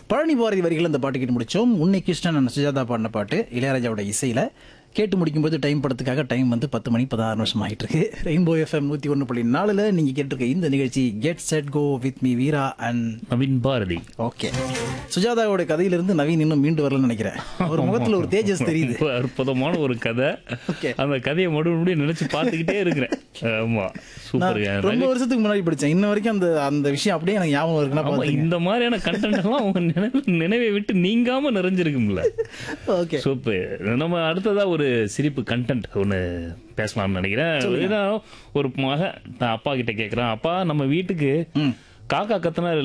பழனி பாரதி வரிகள் அந்த பாட்டு கேட்டு முடிச்சோம் உன்னை கிருஷ்ணன் and சுஜாதா பாடின பாட்டு இளையராஜாவோட இசையில கேட்டு முடிக்கும்போது டைம் படத்துக்காக டைம் வந்து பத்து மணி பதினாறு நிமிஷம் ஆகிட்டு இருக்கு ரெயின்போ எஃப்எம் நூற்றி ஒன்று புள்ளி நாலில் நீங்கள் கேட்டிருக்க இந்த நிகழ்ச்சி get set go with me Veera and Naveen Bharathi okay சுஜாதாவோட கதையிலிருந்து நவீன் இன்னும் மீண்டு வரலன்னு நினைக்கிறேன் ஒரு முகத்துல ஒரு தேஜஸ் தெரியுது ரொம்ப அற்புதமான ஒரு கதை Okay. அந்த கதையை மறுபடியும் நினைச்சு பார்த்துக்கிட்டே இருக்கிறேன் ஆமா நான் சூப்பருங்க ரொம்ப வருஷத்துக்கு முன்னாடி படிச்சேன் இன்ன வரைக்கும் அந்த அந்த விஷயம் அப்படியே எனக்கு ஞாபகம் இருக்குன்னா ஆமா பாத்துங்க இந்த மாதிரியான கண்டென்ட் எல்லாம் உங்க நினைவு நினைவை விட்டு நீங்காம நிறைஞ்சிருக்கும்ல ஓகே சூப்பர் நம்ம அடுத்ததா ஒரு சிரிப்பு கண்டென்ட் ஒன்று பேசலாம்னு நினைக்கிறேன் ஏன்னா ஒரு மக நான் அப்பா கிட்ட கேட்குறேன் அப்பா நம்ம வீட்டுக்கு காக்கா கத்துனா